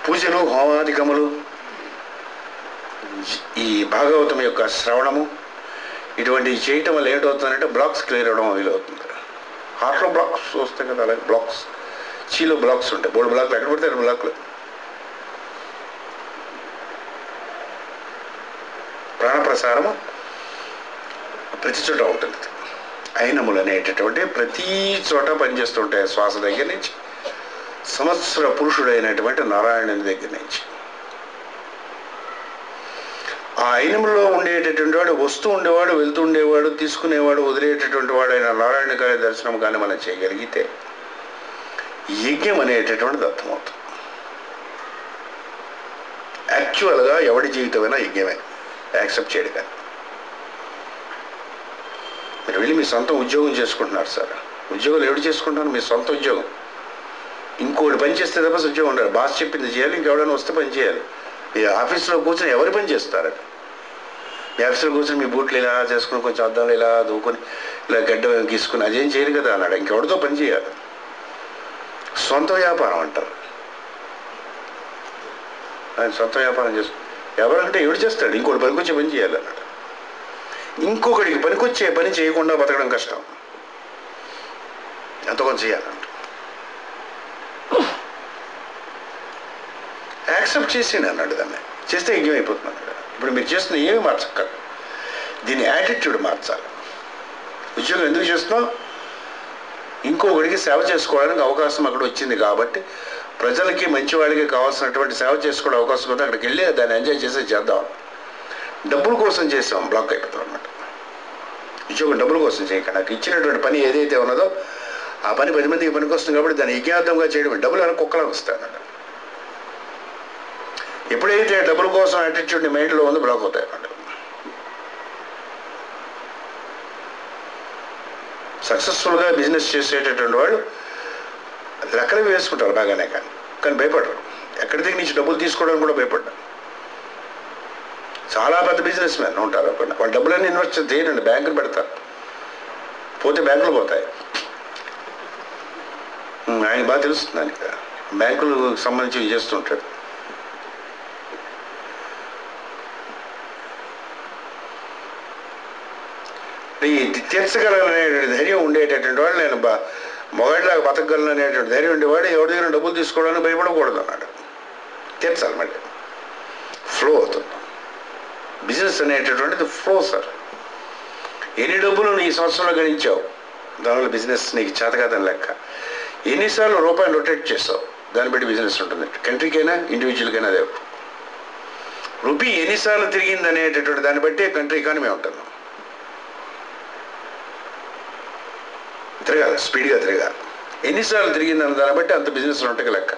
పూజలు హోమాధికములు ఈ భాగవతం యొక్క శ్రవణము ఇటువంటివి చేయటం వల్ల ఏంటవుతుందంటే బ్లాక్స్ క్లియర్ అవడం వీలవుతుంది హార్ట్లో బ్లాక్స్ వస్తాయి కదా అలాగే బ్లాక్స్ చీలో బ్లాక్స్ ఉంటాయి బోల్డ్ బ్లాక్లు ఎక్కడ పడితే అక్కడ బ్లాక్లు ప్రాణప్రసారము ప్రతి చోట ఉంటుంది అయినములు అనేటటువంటి ప్రతి చోట పనిచేస్తుంటాయి శ్వాస దగ్గర నుంచి సంవత్సర పురుషుడైనటువంటి నారాయణుని దగ్గర నుంచి ఆ అయినములో ఉండేటటువంటి వాడు వస్తూ ఉండేవాడు వెళ్తూ ఉండేవాడు తీసుకునేవాడు వదిలేటటువంటి వాడు అయిన నారాయణ గారి దర్శనం కానీ మనం చేయగలిగితే యజ్ఞం అనేటటువంటిది అర్థమవుతుంది యాక్చువల్గా ఎవడి జీవితమైనా యజ్ఞమే యాక్సెప్ట్ చేయడు కానీ మీరు వెళ్ళి మీ సొంత ఉద్యోగం చేసుకుంటున్నారు సార్ ఉద్యోగాలు ఎవడు చేసుకుంటున్నారు మీ సొంత ఉద్యోగం ఇంకోటి పని చేస్తే తప్ప ఉద్యోగం ఉండదు బాస్ చెప్పింది చేయాలి ఇంకెవడైనా వస్తే పని చేయాలి ఈ ఆఫీస్లో కూర్చొని ఎవరు పని చేస్తారని మీ ఆఫీస్లో కూర్చొని మీ బూట్లు ఇలా చేసుకుని కొంచెం అద్దాలు ఇలా దూకొని ఇలా గడ్డ గీసుకుని అదేం చేయరు కదా అన్నాడు ఇంకెవరితో పని చేయాలి సొంత వ్యాపారం అంటారు ఆయన సొంత వ్యాపారం చేసు ఎవరంటే ఎవడు చేస్తాడు ఇంకోటి పనికొచ్చే పని చేయాలి అన్నాడు ఇంకొకడికి పనికొచ్చే పని చేయకుండా బతకడం కష్టం ఎంత కొంత చేయాలంట యాక్సెప్ట్ చేసిండు అన్నాడు దాన్ని చేస్తే యజ్ఞం అయిపోతుంది అన్నాడు ఇప్పుడు మీరు చేస్తున్న ఏమి మార్చక్క దీని యాటిట్యూడ్ మార్చాలి ఉద్యోగం ఎందుకు చేస్తున్నావు ఇంకొకడికి సేవ చేసుకోవడానికి అవకాశం అక్కడ వచ్చింది కాబట్టి ప్రజలకి మంచి వాళ్ళకి కావాల్సినటువంటి సేవ చేసుకోవడం అవకాశం ఉంది అక్కడికి వెళ్ళి దాన్ని ఎంజాయ్ చేసి చేద్దాం డబ్బుల కోసం చేసాం బ్లాక్ అయిపోతాం అన్నమాట ఉద్యోగం డబ్బుల కోసం చేయకండి నాకు ఇచ్చినటువంటి పని ఏదైతే ఉన్నదో ఆ పని పది మందికి పనికి వస్తుంది కాబట్టి దాన్ని యజ్ఞార్థంగా చేయడం డబ్బులు అని కుక్కలా వస్తాయి అన్నమాట ఎప్పుడైతే డబ్బుల కోసం యాటిట్యూడ్ మైండ్లో ఉందో బ్లాక్ అవుతాయి అన్నమాట సక్సెస్ఫుల్గా బిజినెస్ చేసేటటువంటి వాళ్ళు లెక్కలు వేసుకుంటారు బాగానే కానీ కానీ భయపడరు ఎక్కడి దగ్గర నుంచి డబ్బులు తీసుకోవడానికి కూడా భయపడ్డారు చాలా పెద్ద బిజినెస్ మ్యాన్ ఉంటారు అక్కడ వాళ్ళు డబ్బులన్నీ ఇన్వెస్ట్ చేయరండి బ్యాంకులు పెడతారు పోతే బ్యాంకులు పోతాయి ఉమ్, ఆయన బాగా తెలుస్తుంది ఆయనకి బ్యాంకులకు సంబంధించి ఇవి చేస్తుంటాడు ఈ తీర్చగలను అనేటువంటి ధైర్యం ఉండేటటువంటి వాడు నేను బా మొగాడిలాగా బతకగలను అనేటువంటి ధైర్యం ఉండేవాడు ఎవరి దగ్గర డబ్బులు తీసుకోవడానికి భయపడకూడదు అన్నాడు తీర్చాలి మళ్ళీ ఫ్లో అవుతుంది బిజినెస్ అనేటటువంటిది ఫ్లో సార్ ఎన్ని డబ్బులు నీ సంవత్సరంలో గణించావు దానివల్ల బిజినెస్ నీకు చేతకాదని లెక్క ఎన్నిసార్లు రూపాయలు రొటేట్ చేస్తావు దాన్ని బట్టి బిజినెస్ ఉంటుంది కంట్రీకైనా ఇండివిజువల్కైనా అదే రూపీ ఎన్నిసార్లు తిరిగింది అనేటటువంటి దాన్ని బట్టి కంట్రీ ఎకానమీ ఉంటుంది తిరగాలి స్పీడ్గా తిరగాలి ఎన్నిసార్లు తిరిగింది అన్న దాన్ని బట్టి అంత బిజినెస్ ఉంటాయి లెక్క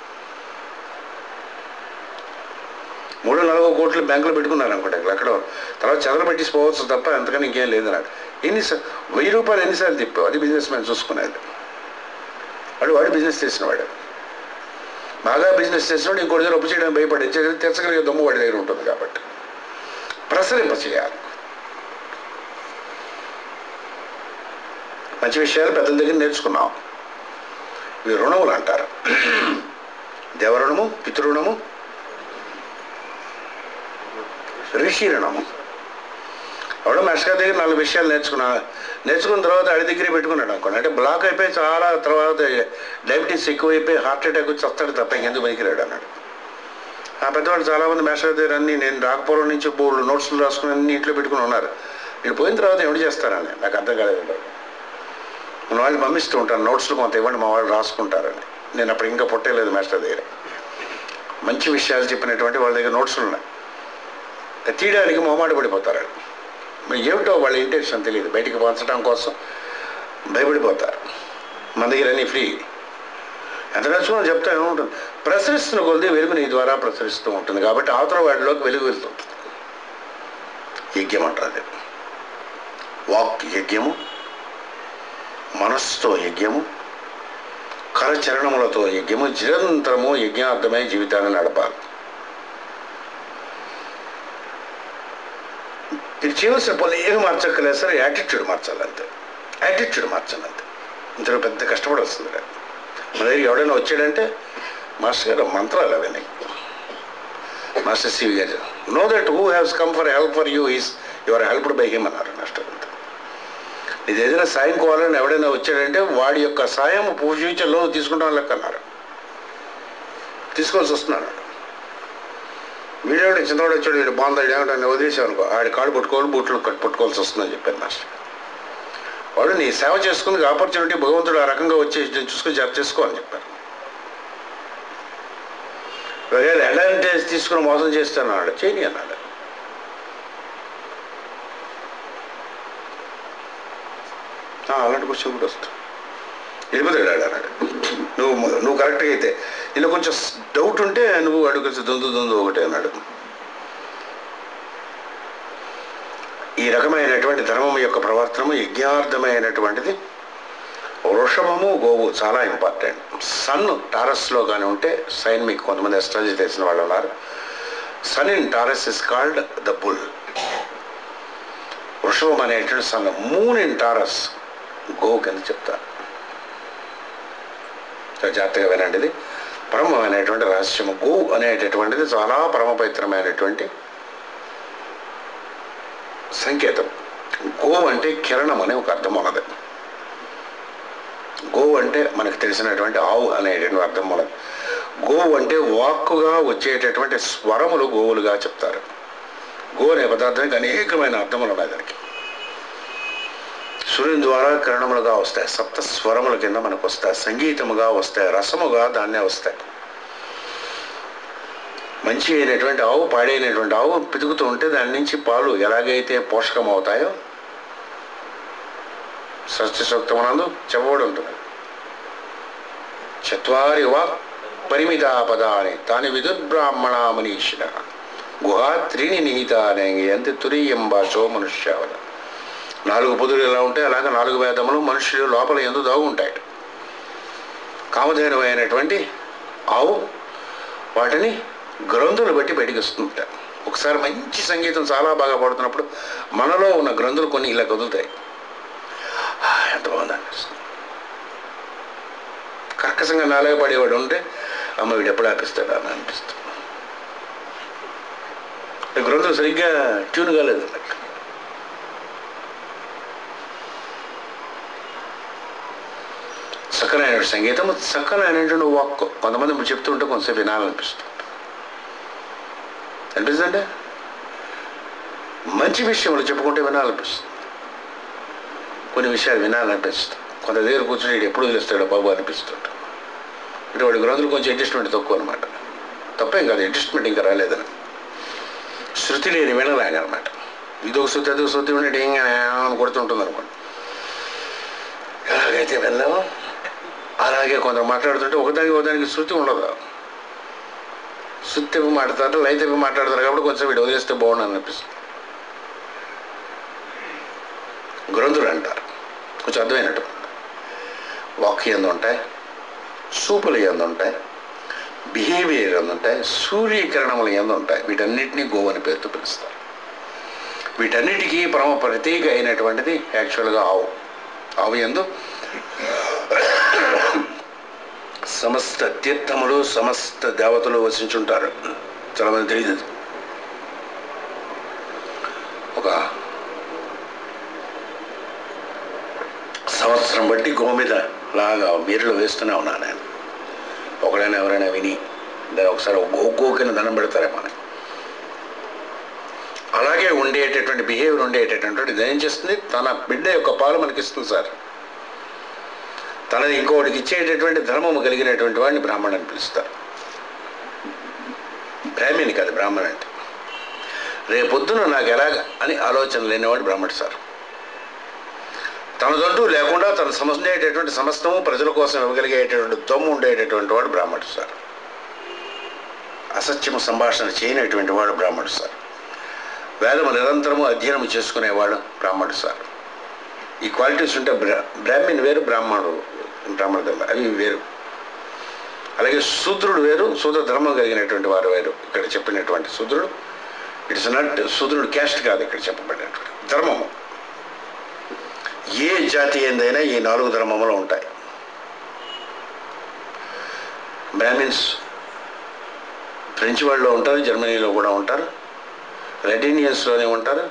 మూడు నాలుగో కోట్లు బ్యాంకులో పెట్టుకున్నారు అనుకుంటా అక్కడ తర్వాత చెదలు పెట్టిపోవచ్చు తప్ప అంతకని ఇంకేం లేదన్నాడు ఎన్నిసార్లు వెయ్యి రూపాయలు ఎన్నిసార్లు తిప్పావు అది బిజినెస్ మ్యాన్ చూసుకునేది వాడు వాడు బిజినెస్ చేసినవాడు బాగా బిజినెస్ చేసినవాడు ఇంకోటి దగ్గర అప్పు చేయడానికి భయపడి తెచ్చగలిగే దమ్ము వాడి దగ్గర ఉంటుంది కాబట్టి ప్రసరింప చేయాలి మంచి విషయాలు పెద్దల దగ్గర నేర్చుకున్నాం ఇవి రుణములు అంటారు దేవరుణము పితృణము ఋషి రుణము ఎవడో మాస్టర్ దగ్గర నాలుగు విషయాలు నేర్చుకున్నా నేర్చుకున్న తర్వాత అడి దగ్గరే పెట్టుకున్నాడు అనుకోండి అంటే బ్లాక్ అయిపోయి చాలా తర్వాత డయాబెటీస్ ఎక్కువైపోయి హార్ట్ అటాక్ వచ్చి వస్తాడు తప్ప ఇంకెందుకు పనికిరాడు అన్నాడు ఆ పెద్దవాళ్ళు చాలామంది మాస్టర్ దగ్గర అన్ని నేను రాకపోవడం నుంచి బోర్డు నోట్స్లు రాసుకుని అన్ని ఇంట్లో పెట్టుకుని ఉన్నారు వీళ్ళు పోయిన తర్వాత ఎవడు చేస్తారని నాకు అర్థం కాలేదు మన వాళ్ళు పంపిస్తూ ఉంటాను నోట్స్లు కొంత ఇవ్వండి మా వాళ్ళు రాసుకుంటారని నేను అప్పుడు ఇంకా పుట్టలేదు మాస్టర్ దగ్గర మంచి విషయాలు చెప్పినటువంటి వాళ్ళ దగ్గర నోట్స్లు ఉన్నాయి తీయడానికి మొహమాట పడిపోతారు వాళ్ళు. మరి ఏమిటో వాళ్ళ ఇంటెన్షన్ తెలియదు బయటికి పంచడం కోసం భయపడిపోతారు మన దగ్గర అన్నీ ఫ్రీ ఎంత నేర్చుకున్నా చెప్తా ఏముంటుంది ప్రసరిస్తున్న కొద్ది వెలుగు నీ ద్వారా ప్రసరిస్తూ ఉంటుంది కాబట్టి అవతల వాటిలోకి వెలుగు వెళ్తుంది యజ్ఞం అంటారు అది. వాక్ యజ్ఞము మనస్సుతో యజ్ఞము కరచరణములతో యజ్ఞము నిరంతరము యజ్ఞార్థమై జీవితాన్ని నడపాలి మీరు చేయవలసిన పనులు ఏమి మార్చక్కలేదు సార్ యాటిట్యూడ్ మార్చాలి అంతే యాటిట్యూడ్ మార్చాలి అంతే ఇందులో పెద్ద కష్టపడి వస్తుంది మన దగ్గర ఎవడైనా వచ్చాడంటే మాస్టర్ గారు మంత్రాలు అవన్నీ మాస్టర్ సివి గారు know that who has come for help for you is your helped by him అన్నారు మాస్టర్ గారు ఇది ఏదైనా సాయం కోవాలని ఎవడైనా వచ్చాడంటే వాడి యొక్క సాయం ఫ్యూచర్లో తీసుకుంటాం లెక్క అన్నారు తీసుకోవాల్సి వస్తున్నాడు వీడేవాడు చిన్నవాడు వచ్చాడు వీడు బాగుంది ఏమంటే వదిలేసావు అనుకో ఆడి కాడు పట్టుకోవాలి బూట్లు కట్టు పట్టుకోవాల్సి వస్తుందని చెప్పారు మాస్టర్ వాడు నీ సేవ చేసుకుని ఆపర్చునిటీ భగవంతుడు ఆ రకంగా వచ్చి చూసుకుని జాబ్ చేసుకో అని చెప్పారు ఒకవేళ అడ్వాంటేజ్ తీసుకుని మోసం చేస్తాను చేయని అన్నాడు "ఆ, అలాంటి క్వశ్చన్ కూడా వస్తుంది వెళ్ళిపోతాడు ఆడు అన్నాడు నువ్వు నువ్వు కరెక్ట్గా అయితే ఇలా కొంచెం డౌట్ ఉంటే నువ్వు అడుగు దొందు దొందు ఒకటే అన్నాడు ఈ రకమైనటువంటి ధర్మం యొక్క ప్రవర్తనము యజ్ఞార్థమైనటువంటిది వృషభము గోవు చాలా ఇంపార్టెంట్ సన్ టారస్లో కానీ ఉంటే సైన్ మీకు కొంతమంది ఎస్ట్రాలజీ తెలిసిన వాళ్ళు ఉన్నారు sun in Taurus is called the bull వృషభం అనేటువంటి సన్ మూన్ ఇన్ టారస్ గోవు కింద చెప్తారు చాలా జాగ్రత్తగా వినండి ఇది పరమమైనటువంటి రహస్యము గోవు అనేటటువంటిది చాలా పరమపవిత్రమైనటువంటి సంకేతం గోవు అంటే కిరణం అనే ఒక అర్థం ఉన్నది గోవు అంటే మనకు తెలిసినటువంటి ఆవు అనేటువంటి అర్థం ఉన్నది గోవు అంటే వాక్కుగా వచ్చేటటువంటి స్వరములు గోవులుగా చెప్తారు గో అనే పదార్థానికి అనేకమైన అర్థములు ఉన్నాయి దానికి సూర్యుని ద్వారా కిరణములుగా వస్తాయి సప్త స్వరముల కింద మనకు వస్తాయి సంగీతముగా వస్తాయి రసముగా దాన్నే వస్తాయి మంచి అయినటువంటి ఆవు పాడైనటువంటి ఆవు పితుకుతూ ఉంటే దాని నుంచి పాలు ఎలాగైతే పోషకం అవుతాయో సత్యసూక్తమునందు చెప్పబడి ఉంటుంది చత్వారి వా పరిమిత పదాని తాని విదుర్బ్రాహ్మణ మనీషిణ గుహా త్రీని నిహితానే ఎంత తురీయం భాషో మనుష్యావల నాలుగు పొదులు ఎలా ఉంటాయి అలాగే నాలుగు వేదములు మనుషులు లోపల ఎందు దాగుంటాయి కామధేనువైనటువంటి ఆవు వాటిని గ్రంథులు బట్టి బయటికి వస్తుంట ఒకసారి మంచి సంగీతం చాలా బాగా పడుతున్నప్పుడు మనలో ఉన్న గ్రంథులు కొన్ని ఇలా కదులుతాయి "ఆ, ఎంత బాగుంది అనిపిస్తుంది కర్కశంగా నాలుగు పడేవాడు ఉంటే అమ్మ వీడు ఎప్పుడు ఆపిస్తాడు అని అనిపిస్తుంది ఈ గ్రంథులు సరిగ్గా ట్యూన్ కాలేదు నాకు చక్కనైన సంగీతం చక్కనైనటువంటి వాక్ కొంతమంది చెప్తుంటే కొంతసేపు వినాలనిపిస్తుంది అనిపిస్తుందంటే మంచి విషయములు చెప్పుకుంటే వినాలనిపిస్తుంది కొన్ని విషయాలు వినాలనిపిస్తుంది కొంత దగ్గర కూర్చొని వీడు ఎప్పుడు వదిలేస్తాడో బాబు అనిపిస్తుంటాడు అంటే వాడి గ్రంథులు కొంచెం అడ్జస్ట్మెంట్ తక్కువ అనమాట తప్పేం కాదు అడ్జస్ట్మెంట్ ఇంకా రాలేదని శృతి లేని వినలాగనమాట ఇదొక శృతి అదొక శృతి ఉండే ఇంకా అని కొడుతుంటుంది అనమాట ఎలాగైతే వెళ్ళామో అలాగే కొందరు మాట్లాడుతుంటే ఒకదానికి ఒకదానికి శృతి ఉండదు శృతి తెప్పి మాట్లాడతారు లైన్ తెప్పి మాట్లాడతారు కాబట్టి కొంచెం వీడు వదిలేస్తే బాగుండు అనిపిస్తుంది గ్రంథులు అంటారు కొంచెం అర్థమైనట్టు వాక్ ఎందు ఉంటాయి సూపులు ఎందు ఉంటాయి బిహేవియర్ ఎందు ఉంటాయి సూర్యకిరణములు ఎందు ఉంటాయి వీటన్నిటినీ గోవని పేరుతో పిలుస్తారు వీటన్నిటికీ పరమ ప్రతీక అయినటువంటిది యాక్చువల్గా ఆవు ఆవు ఎందు సమస్త తీర్థములు సమస్త దేవతలు వసించుంటారు చాలామంది తెలియదు ఒక సంవత్సరం బట్టి గో మీద లాగా మీరులో వేస్తూనే ఉన్నాను నేను ఒకడైనా ఎవరైనా విని దాన్ని ఒకసారి గో గో కింద దండం పెడతారేమో అని అలాగే ఉండేటటువంటి బిహేవియర్ ఉండేటటువంటి ఇది ఏం చేస్తుంది తన బిడ్డ యొక్క పాలు మనకిస్తుంది సార్ తనది ఇంకోటికి ఇచ్చేటటువంటి ధర్మము కలిగినటువంటి వాడిని బ్రాహ్మణ్ అని పిలుస్తారు బ్రాహ్మణి కాదు బ్రాహ్మణ్ అంటే రేపొద్దున నాకు ఎలాగ అని ఆలోచన లేనివాడు బ్రాహ్మణుడు సార్ తనదంటూ లేకుండా తన సమస్యటువంటి సమస్తము ప్రజల కోసం ఇవ్వగలిగేటటువంటి దమ్ము ఉండేటటువంటి వాడు బ్రాహ్మణుడు సార్ అసత్యము సంభాషణ చేయనటువంటి వాడు బ్రాహ్మణుడు సార్ వేదము నిరంతరము అధ్యయనం చేసుకునేవాడు బ్రాహ్మణుడు సార్ ఈ క్వాలిటీస్ ఉంటే బ్రా బ్రాహ్మణ్ వేరు బ్రాహ్మణుడు బ్రాహ్మణ అవి వేరు అలాగే శూద్రుడు వేరు శూద్ర ధర్మం కలిగినటువంటి వారు వేరు ఇక్కడ చెప్పినటువంటి శూద్రుడు ఇట్స్ నాట్ శూద్రుడు క్యాస్ట్ కాదు ఇక్కడ చెప్పబడినటువంటి ధర్మము ఏ జాతి ఏందైనా ఈ నాలుగు ధర్మములు ఉంటాయి బ్రాహ్మిన్స్ ఫ్రెంచ్ వాళ్ళలో ఉంటారు జర్మనీలో కూడా ఉంటారు రెడ్ ఇండియన్స్లోనే ఉంటారు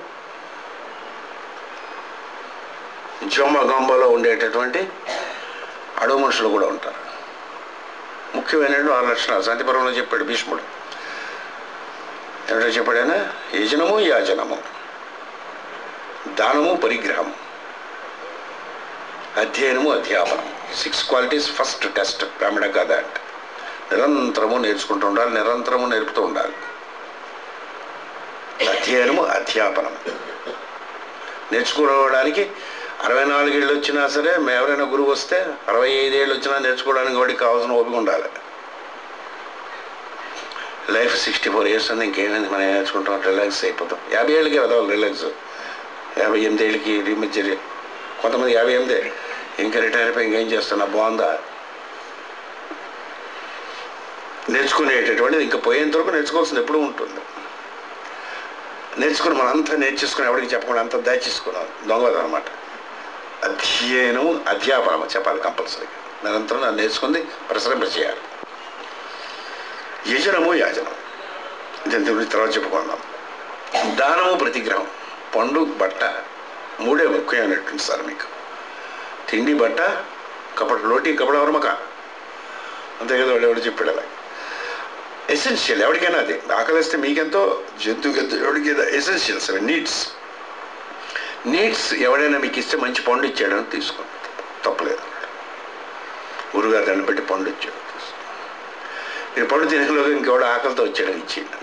జొమ్మ గంబలో ఉండేటటువంటి అడవు మనుషులు కూడా ఉంటారు ముఖ్యమైనటువంటి ఆరు లక్షణాలు శాంతిపురంలో చెప్పాడు భీష్ముడు ఏమిటో చెప్పాడైనా యజనము యాజనము దానము పరిగ్రహం అధ్యయనము అధ్యాపనం సిక్స్ క్వాలిటీస్ ఫస్ట్ టెస్ట్ బ్రాహ్మణ కథ అంటే నిరంతరము నేర్చుకుంటూ ఉండాలి నిరంతరము నేర్పుతూ ఉండాలి అధ్యయనము అధ్యాపనం నేర్చుకోవడానికి అరవై నాలుగేళ్ళు వచ్చినా సరే మే- ఎవరైనా గురువు వస్తే అరవై ఐదేళ్ళు వచ్చినా నేర్చుకోవడానికి వాడికి కావాల్సిన ఓపిక ఉండాలి లైఫ్ సిక్స్టీ ఫోర్ ఇయర్స్ ఉంది ఇంకేమైంది మనం ఏం నేర్చుకుంటాం రిలాక్స్ అయిపోతాం యాభై ఏళ్ళకి వదవాలి రిలాక్స్ యాభై ఎనిమిది ఏళ్ళకి రిమిచ్చరి కొంతమంది యాభై ఎనిమిదే ఇంకా రిటైర్ అయిపోయి ఇంకేం చేస్తున్నా బాగుందా నేర్చుకునేటటువంటిది ఇంకా పోయేంత వరకు నేర్చుకోవాల్సింది ఎప్పుడూ ఉంటుంది నేర్చుకుని మనం అంతా నేర్చేసుకుని ఎవరికి చెప్పకుండా అంతా దాచేసుకున్నాం దొంగది అనమాట అధ్యయనం అధ్యాపనం చెప్పాలి కంపల్సరీగా నిరంతరం నన్ను నేర్చుకుంది ప్రసరింప చేయాలి యజనము యాజనం దీని గురించి తర్వాత చెప్పుకుందాం దానము ప్రతిగ్రహం పండు బట్ట మూడే ముఖ్యమైనటువంటి సార్ మీకు తిండి బట్ట కపట లోటి కపడ వర్మక అంతే కదా వాడు ఎవడు చెప్పాడు అలా ఎసెన్షియల్ ఎవరికైనా అది ఆకలిస్తే మీకెంతో జంతువుకి ఎంతో ఎవరికైనా ఎసెన్షియల్స్ అవి నీడ్స్ నీడ్స్ ఎవడైనా మీకు ఇస్తే మంచి పండు ఇచ్చాడని తీసుకోండి తప్పలేదు గురుగారు దాన్ని బట్టి పండు ఇచ్చాడు మీరు పండు తినేలోకి ఇంకెవడ ఆకలితో వచ్చాడని ఇచ్చేయండి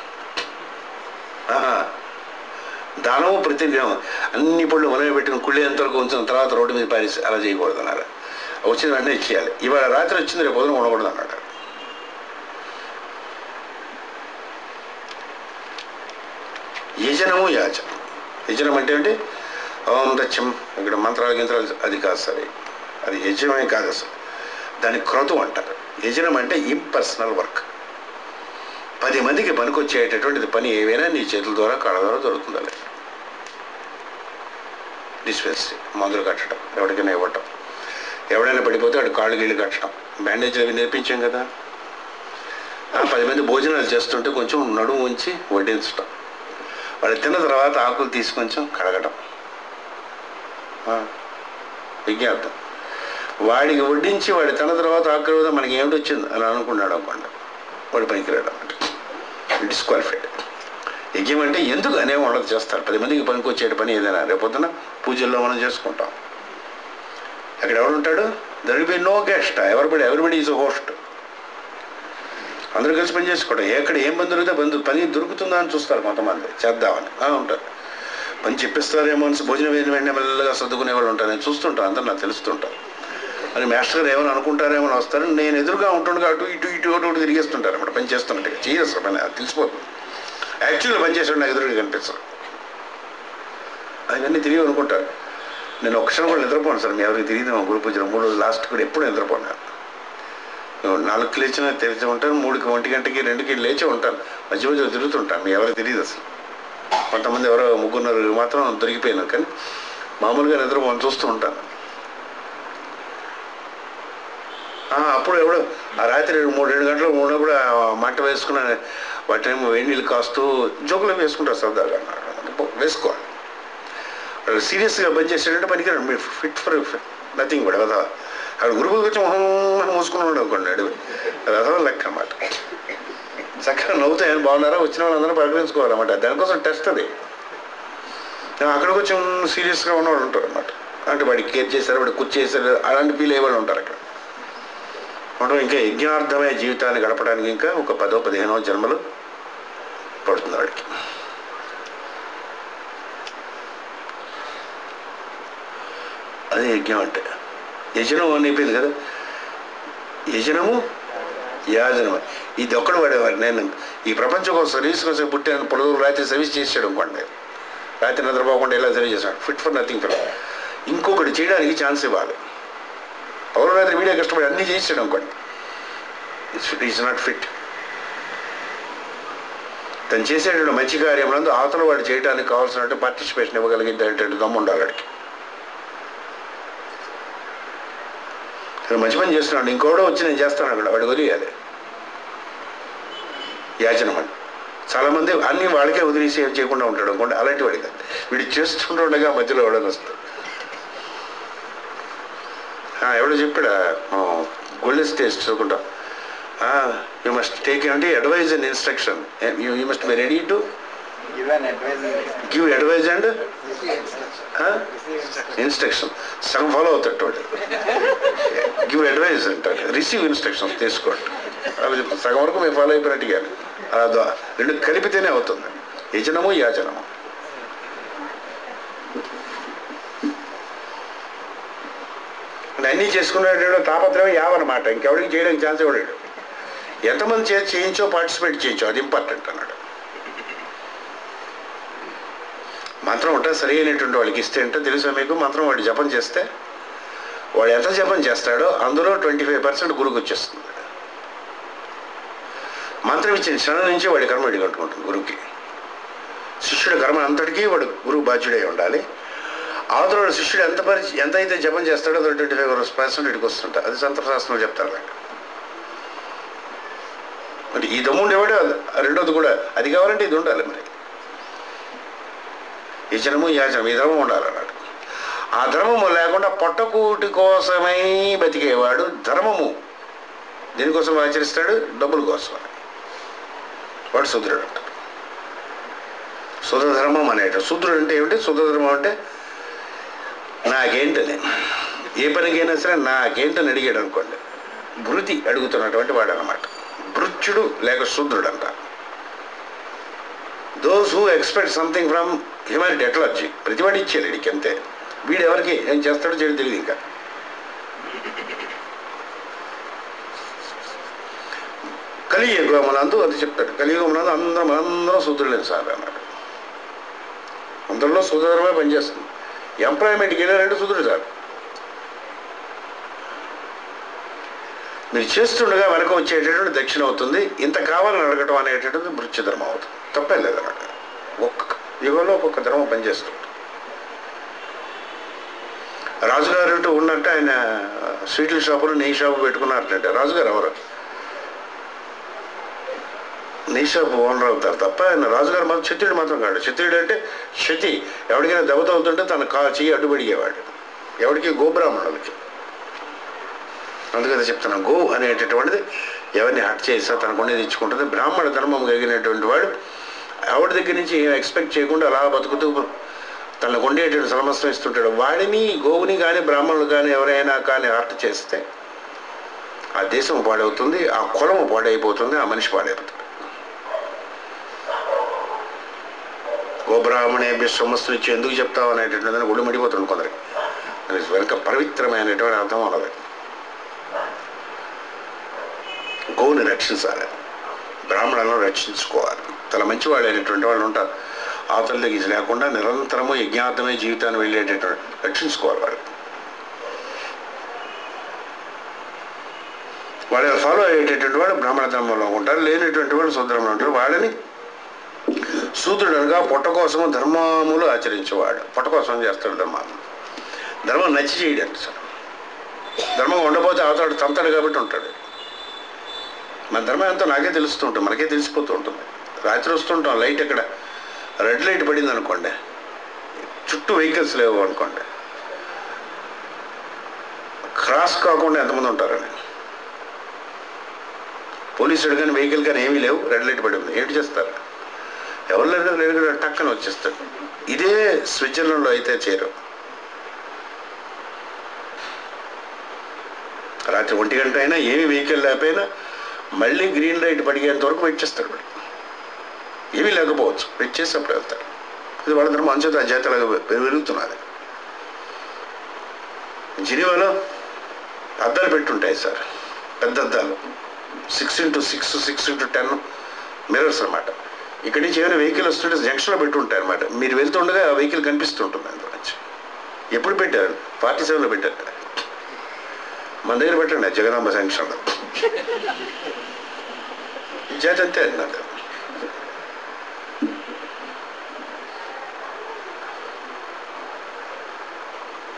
ఆహా. దానము ప్రతిగ్రహం అన్ని పళ్ళు మనమే పెట్టుకుని కుళ్ళి ఎంతవరకు ఉంచిన తర్వాత రోడ్డు మీద పారేసి అలా చేయకూడదు అన్నారు వచ్చిన వెంటనే ఇచ్చేయాలి ఇవాళ రాత్రి వచ్చింది రేపు పొద్దున ఉండకూడదు అన్నాడు యజనము యాచనం యజనం అంటే ఏంటి ఓం దచ్చం ఇక్కడ మంత్రాలు గింత్రాలు అది కాదు సరే అది యజనమే కాదు అసలు దాని క్రతువు అంటారు యజనం అంటే ఇంపర్సనల్ వర్క్ పది మందికి పనికొచ్చేటటువంటిది పని ఏవైనా నీ చేతుల ద్వారా కాళ్ళ ద్వారా దొరుకుతుంది డిస్పెన్సరీ మందులు కట్టడం ఎవరికైనా ఇవ్వటం ఎవడైనా పడిపోతే వాడు కాళ్ళు గీళ్ళు కట్టడం బ్యాండేజ్లు అవి నేర్పించాం కదా ఆ పది మంది భోజనాలు చేస్తుంటే కొంచెం నడుము ఉంచి వడ్డించటం వాళ్ళు తిన్న తర్వాత ఆకులు తీసి కొంచెం కడగడం ఆ, విజ్ఞాపం వాడికి వడ్డించి వాడి తిన్న తర్వాత ఆకుల మీద మనకి ఏమిటి వచ్చింది అని అనుకున్నాడు అనుకోండి వాడు పనికిరాడు అన్నమాట డిస్క్వాలిఫైడ్ యజ్ఞం అంటే ఎందుకు అనే వాళ్ళకి చేస్తారు పది మందికి పనికి వచ్చే పని ఏదైనా రేపొద్దున పూజల్లో మనం చేసుకుంటాం అక్కడ ఎవరు ఉంటాడు there be no guest everybody is host అందరూ కలిసి పని చేసుకోవడం ఎక్కడ ఏం పని దొరికితే బంధు పని దొరుకుతుందా అని చూస్తారు కొంతమంది చేద్దామని ఆ, ఉంటారు పని చెప్పిస్తారేమో అని భోజనం వేసిన వెంటనే మెల్లగా సర్దుకునే వాళ్ళు ఉంటారు నేను చూస్తుంటాను అందరూ నాకు తెలుస్తుంటారు అని మాస్టర్ గారు ఏమైనా అనుకుంటారేమో అని వస్తారు నేను ఎదురుగా ఉంటుండగా అటు ఇటు ఇటు అటు ఇటు తిరిగేస్తుంటారు అన్నమాట పని చేస్తున్నట్టుగా చేయరు పని అది తెలిసిపోతుంది యాక్చువల్గా పని చేసాడు నాకు ఎదురుగా కనిపించరు అవన్నీ తిరిగి అనుకుంటారు నేను ఒక క్షణం కూడా నిద్రపోను సార్ మీ ఎవరికి తెలియదు మా గురు పూజలు మూడు రోజులు లాస్ట్ కూడా ఎప్పుడు నిద్రపోను నేను. నాలుగుకి లేచిన తెలిసి ఉంటాను మూడుకి ఒంటి గంటకి రెండుకి లేచి ఉంటాను మధ్య మధ్యలో తిరుగుతుంటాను మీ ఎవరికి తెలియదు అసలు కొంతమంది ఎవరో ముగ్గురున్నర మాత్రం దొరికిపోయినారు కానీ మామూలుగా నిద్రపోను చూస్తూ ఉంటాను ఆ, అప్పుడు ఎవడో ఆ రాత్రి మూడు రెండు గంటలు మూడు కూడా మంట వేసుకున్న వాటిని వేడి నీళ్ళు కాస్తూ జోకులో వేసుకుంటారు సరదాగా వేసుకోవాలి వాళ్ళు సీరియస్గా బంద్ చేసేటంటే పనికిరాడు మీరు ఫిట్ ఫర్ నథింగ్ కూడా కదా అక్కడ గురువుకి వచ్చి మొహం మూసుకుని ఉన్నాడు అనుకోండి అడివి రథం లెక్క అన్నమాట చక్కగా నవ్వుతాయని బాగున్నారా వచ్చిన వాళ్ళందరూ పలకరించుకోవాలన్నమాట దానికోసం టెస్ట్ అది అక్కడ కొంచెం సీరియస్గా ఉన్నవాళ్ళు ఉంటారు అనమాట అంటే వాడికి కేర్ చేశారు వాడికి కుర్చీ చేశారు అలాంటి ఫీల్ అయ్యేవాళ్ళు ఉంటారు అక్కడ ఉండడం ఇంకా యజ్ఞార్థమైన జీవితాన్ని గడపడానికి ఇంకా ఒక పదో పదిహేనో జన్మలు పడుతుంది వాడికి అదే యజ్ఞం అంటే యజనం అని అయిపోయింది కదా యజనము యాజనము ఇది ఒక్కడు వాడేవారు నేను ఈ ప్రపంచం కోసం సర్వీస్ కోసం పుట్టాను పొడుగు రాత్రి సర్వీస్ చేసాడు అనుకోండి రాత్రి నిద్రపోకుండా ఎలా సర్వీస్ చేశాడు ఫిట్ ఫర్ నథింగ్ ఫర్ ఇంకొకటి చేయడానికి ఛాన్స్ ఇవ్వాలి పౌరు రాత్రి వీడియో కష్టపడి అన్నీ చేసాడు అనుకోండి ఈజ్ నాట్ ఫిట్ తను చేసేటువంటి మంచి కార్యములందు అవతల వాడు చేయడానికి కావాల్సినట్టు పార్టిసిపేషన్ ఇవ్వగలిగేటటువంటి దమ్ము ఉండాలి వాడికి తను మంచి పని చేస్తున్నాడు ఇంకోడో వచ్చి నేను చేస్తాను అక్కడ వాడికి వదిలేయాలి యాచనం అని చాలామంది అన్ని వాళ్ళకే వదిలేసి ఏం చేయకుండా ఉంటాడు అనుకోండి అలాంటి వాడి కాదు వీడు చేస్తుండగా మధ్యలో ఎవడని వస్తాడు ఆ, ఎవడో చెప్పాడా గోల్డెన్ టేస్ట్ చదువుకుంటా యూ మస్ట్ టేక్ అంటే advice and instruction you must be ready to Given advisory. Give advice and Receive instruction. Receive instruction. Instruction సగం ఫాలో అవుతాడు వాడు గివ్ అడ్వైజ్ అంటాడు రిసీవ్ ఇన్స్ట్రక్షన్స్ తీసుకోండి అవి చెప్తాను. సగం వరకు మేము ఫాలో అయిపోయినట్టుగా ఆ ద- రెండు కలిపితేనే అవుతుంది యజనము యాచనము అంటే అన్నీ చేసుకునేటో తాపత్రయం యావన్నమాట ఇంకెవడికి చేయడానికి ఛాన్స్ ఇవ్వడాడు ఎంతమంది చేసి చేయించో పార్టిసిపేట్ చేయించో అది ఇంపార్టెంట్ అన్నాడు మంత్రం ఉంటే సరి అయినటువంటి వాళ్ళకి ఇస్తే అంటే తెలుసా మీకు మంత్రం వాడు జపం చేస్తే వాడు ఎంత జపం చేస్తాడో అందులో ట్వంటీ ఫైవ్ పర్సెంట్ గురువుకి వచ్చేస్తుంది మంత్రం ఇచ్చిన క్షణం నుంచి వాడి కర్మ వాడి కట్టుకుంటుంది గురువుకి శిష్యుడి కర్మ అంతటికీ వాడు గురువు బాధ్యుడై ఉండాలి అవతల వాడు శిష్యుడు ఎంత పరి ఎంత అయితే జపం చేస్తాడో అది ట్వంటీ ఫైవ్ పర్సెంట్ ఇటుకు వస్తుంటా అది సంతశాస్త్రం చెప్తారు నాకు మరి ఈ దమ్ము ఉండేవాడు రెండోది కూడా అది కావాలంటే ఇది ఉండాలి మరి యజనము యాచనము ఈ ధర్మం ఉండాలన్నాడు ఆ ధర్మము లేకుండా పొట్టకూటి కోసమై బతికేవాడు ధర్మము దేనికోసం ఆచరిస్తాడు డబ్బుల కోసం వాడు శూద్రుడు అంటారు శుద్ధ ధర్మం అనేట శూద్రుడు అంటే ఏమిటి శుద్ధ ధర్మం అంటే నాకేంటని ఏ పనికైనా సరే నాకేంటని అడిగాడు అనుకోండి భృతి అడుగుతున్నటువంటి వాడు అనమాట భృత్యుడు లేక శూద్రుడు అంటారు those who expect something from humanity ఎట్లర్జీ ప్రతివాడు ఇచ్చారు వీడికి అంతే వీడు ఎవరికి ఏం చేస్తాడో చేయడం తెలియదు ఇంకా కలియుగమునందు అది చెప్తాడు కలియుగమునందు అందరం అందరం శూద్రులేని సార్ అన్నాడు అందరిలో శూద్రమే పనిచేస్తుంది ఎంప్లాయ్మెంట్కి వెళ్ళారంటే శూద్రుడు సార్ మీరు చేస్తుండగా వెనక వచ్చేటటువంటి దక్షిణ అవుతుంది ఇంత కావాలని అడగటం అనేటటువంటి భృత్య ధర్మం అవుతుంది తప్పేం లేదన్నమాట ఒక్క యుగంలో ఒక్కొక్క ధర్మం పనిచేస్తుంది రాజుగారు అంటూ ఉన్నట్టు ఆయన స్వీట్ల షాపులు నెయ్యి షాపు పెట్టుకున్నారంటే రాజుగారు ఎవరు నెయ్యి షాపు ఓనర్ అవుతారు తప్ప ఆయన రాజుగారు మాత్రం క్షత్రియుడు మాత్రం కాడు క్షత్రియుడు అంటే క్షతి ఎవరికైనా దెబ్బ తగులుతుంటే తన కా చెయ్యి అడ్డుపడిగేవాడు ఎవరికి గోబ్రాహ్మణులకి అందుకని చెప్తున్నాను గో అనేటటువంటిది ఎవరిని హట్ చేసినా తనకు ఉండేది ఇచ్చుకుంటుంది బ్రాహ్మణ ధర్మం కలిగినటువంటి వాడు ఆవిడ దగ్గర నుంచి ఏం ఎక్స్పెక్ట్ చేయకుండా అలా బతుకుతూ తనకు ఉండేటువంటి సమస్తం ఇస్తుంటాడు వాడిని గోవుని కానీ బ్రాహ్మణులు కానీ ఎవరైనా కానీ హర్ట్ చేస్తే ఆ దేశం పాడవుతుంది ఆ కులం పాడైపోతుంది ఆ మనిషి పాడైపోతాడు గోబ్రాహ్మణేభ్య సమస్తం ఇచ్చి ఎందుకు చెప్తావు అనేటటువంటిదని ఒళ్ళు మడిపోతుంది కొందరికి దానికి వెనుక పవిత్రమైనటువంటి అర్థం ఉన్నది గోవుని రక్షించాలి బ్రాహ్మణులను రక్షించుకోవాలి చాలా మంచివాళ్ళు అయినటువంటి వాళ్ళు ఉంటారు అవతల దగ్గర లేకుండా నిరంతరము యజ్ఞార్థమే జీవితాన్ని వెళ్ళేటటువంటి రక్షించుకోవాలి వాళ్ళు వాళ్ళు ఫాలో అయ్యేటటువంటి వాడు బ్రాహ్మణ ధర్మంలో ఉంటారు లేనటువంటి వాడు శూద్రంలో ఉంటారు వాళ్ళని శూద్రుడనగా పొట్ట కోసము ధర్మములు ఆచరించేవాడు పొట్ట కోసం చేస్తాడు ధర్మాన్ని ధర్మం నచ్చి చేయడండి సార్ ధర్మం ఉండబోతే అవతాడు తంతాడు కాబట్టి ఉంటాడు మన ధర్మం ఎంతో నాకే తెలుస్తూ ఉంటుంది మనకే తెలిసిపోతూ ఉంటుంది రాత్రి వస్తుంటాం లైట్ ఎక్కడ రెడ్ లైట్ పడింది అనుకోండి చుట్టూ వెహికల్స్ లేవు అనుకోండి క్రాస్ కాకుండా ఎంతమంది ఉంటారని పోలీసుడు కానీ వెహికల్ కానీ ఏమీ లేవు రెడ్ లైట్ పడి ఉంది ఏంటి చేస్తారు ఎవరు లేరు కదా లేరు కదా టక్కన వచ్చేస్తాడు ఇదే స్విట్జర్లాండ్లో అయితే చేరు రాత్రి ఒంటి గంట అయినా ఏమి వెహికల్ లేకపోయినా మళ్ళీ గ్రీన్ లైట్ పడిగేంత వరకు వెయిట్ చేస్తాడు వాడు ఏమీ లేకపోవచ్చు వెయిట్ చేసి అప్పుడు వెళ్తాడు ఇది వాళ్ళ ధర్మం అంచేత ఆ జాతరగా పెరుగుతున్నది జినివాలో అద్దాలు పెట్టుంటాయి సార్ పెద్ద అద్దాలు six into six six into ten mirrors అనమాట ఇక్కడి నుంచి ఏమైనా వెహికల్ వస్తుంటే జంక్షన్లో పెట్టుంటాయి అనమాట మీరు వెళ్తుండగా ఆ వెహికల్ కనిపిస్తుంటుంది అందులో నుంచి ఎప్పుడు పెట్టారు ఫార్టీ సెవెన్లో పెట్టారు మన దగ్గర పెట్టండి జగదాంబ జంక్షన్లో జాతి అంతే అన్నారు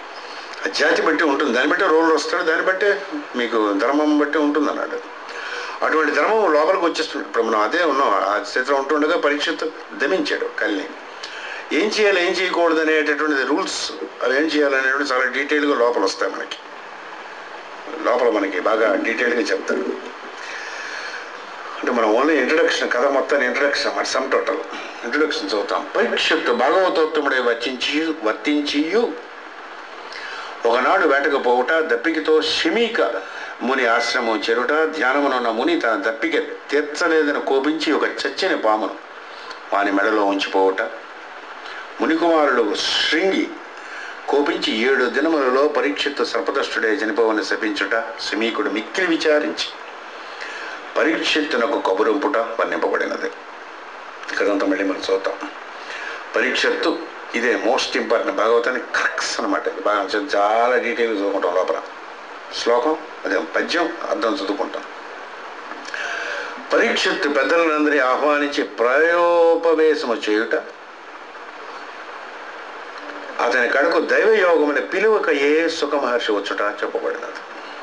ఆ జాతి బట్టి ఉంటుంది దాన్ని బట్టి రోల్ వస్తాడు దాన్ని బట్టి మీకు ధర్మం బట్టి ఉంటుంది అన్నాడు అటువంటి ధర్మం లోపలికి వచ్చేస్తుంది ఇప్పుడు మనం అదే ఉన్నాం ఆ స్థితిలో ఉంటుండగా పరీక్షిత్ దమించాడు కల్ని ఏం చేయాలి ఏం చేయకూడదు అనేటటువంటిది రూల్స్ అవి ఏం చేయాలనేటువంటి చాలా డీటెయిల్గా లోపల వస్తాయి మనకి లోపల మనకి బాగా డీటెయిల్గా చెప్తారు అంటే మనం ఓన్లీ ఇంట్రడక్షన్ కథ మొత్తం ఇంట్రడక్షన్ మరి సమ్ టోటల్ ఇంట్రడక్షన్ చదువుతాం పరీక్షిత్తు భాగవతోత్తముడే వర్తించి వర్తించియు ఒకనాడు వేటకు పోవుట దప్పికతో షమీక ముని ఆశ్రమం చెరుట ధ్యానమునున్న ముని తన దప్పిక తీర్చలేదని కోపించి ఒక చచ్చిన పామును వాని మెడలో ఉంచిపోవుట మునికుమారుడు శృంగి కోపించి ఏడు దినములలో పరీక్షిత్తు సర్పదష్టుడే చనిపోవని శపించుట శమీకుడు మిక్కిలి విచారించి పరీక్షిత్తునకు కబురింపుట వర్ణింపబడినది ఇక్కడంతా మళ్ళీ మనం చూద్దాం పరీక్షత్తు ఇదే మోస్ట్ ఇంపార్టెంట్ భాగవతానికి క్రక్స్ అనమాట ఇది బాగా చ- చాలా డీటెయిల్గా చదువుకుంటాం లోపల శ్లోకం అదే పద్యం అర్థం చదువుకుంటాం పరీక్షత్తు పెద్దలందరి ఆహ్వానించి ప్రయోపవేశము చేయుట అతని కడకు దైవయోగమని పిలువక ఏ సుఖ మహర్షి వచ్చుట చెప్పబడినది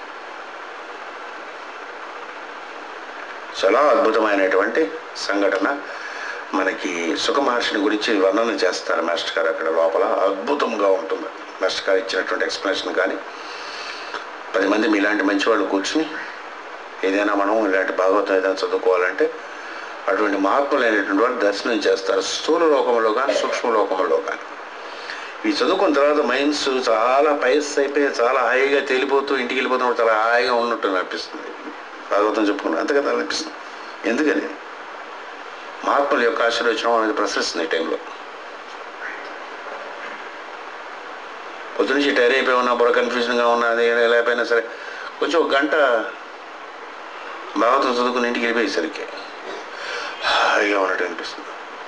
చాలా అద్భుతమైనటువంటి సంఘటన మనకి సుఖ మహర్షిని గురించి వర్ణన చేస్తారు మాస్టర్ గారు అక్కడ లోపల అద్భుతంగా ఉంటుంది మాస్టర్ గారు ఇచ్చినటువంటి ఎక్స్ప్లెనేషన్ కానీ పది మంది మీలాంటి మంచి వాళ్ళు కూర్చుని ఏదైనా మనం ఇలాంటి భాగవతం ఏదైనా చదువుకోవాలంటే అటువంటి మహాత్ములైనటువంటి వాళ్ళు దర్శనం చేస్తారు స్థూల లోకంలో కానీ సూక్ష్మ లోకంలో కానీ ఇవి చదువుకున్న తర్వాత మైండ్స్ చాలా పైస్ అయిపోయి చాలా హాయిగా తేలిపోతూ ఇంటికి వెళ్ళిపోతున్నప్పుడు చాలా హాయిగా ఉన్నట్టు అనిపిస్తుంది భాగవతం చెప్పుకున్నాం అంతే కదా అనిపిస్తుంది ఎందుకని మహాత్ముల యొక్క ఆశీర్వచనం అనేది ప్రశ్నిస్తుంది ఈ టైంలో పొద్దునుంచి టైర్ అయిపోయి ఉన్నా బుర్ర కన్ఫ్యూజన్గా ఉన్నది లేకపోయినా సరే కొంచెం ఒక గంట భాగవతం చదువుకుని ఇంటికి వెళ్ళిపోయేసరికి హాయిగా ఉన్నట్టు అనిపిస్తుంది